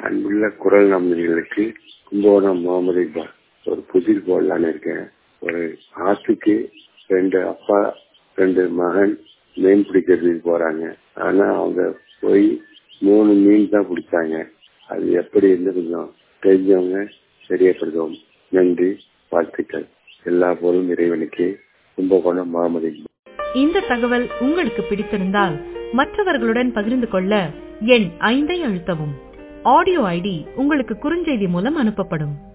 அன்புள்ள குரல் நம்பிகளுக்கு கும்பகோணம் முகமது இக்பால் ஒரு புதிர் போடலான்னு இருக்கேன் ஒரு ஆத்துக்கு ரெண்டு அப்பா ரெண்டு மகன் மீன் பிடிக்கிறதுக்கு போறாங்க ஆனா அவங்க போய் மூணு மீன் தான் பிடிச்சாங்க அது எப்படி இருந்து கொஞ்சம் தெரிஞ்சவங்க தெரியப்படுத்துவோம் நன்றி வாழ்த்துக்கள் எல்லா போலும் இறைவனுக்கு கும்பகோணம் முகமது இக்பால் இந்த தகவல் உங்களுக்கு பிடித்திருந்தால் மற்றவர்களுடன் பகிர்ந்து கொள்ள எண் ஐந்தை அழுத்தவும் ஆடியோ ஐடி உங்களுக்கு குறுஞ்செய்தி மூலம் அனுப்பப்படும்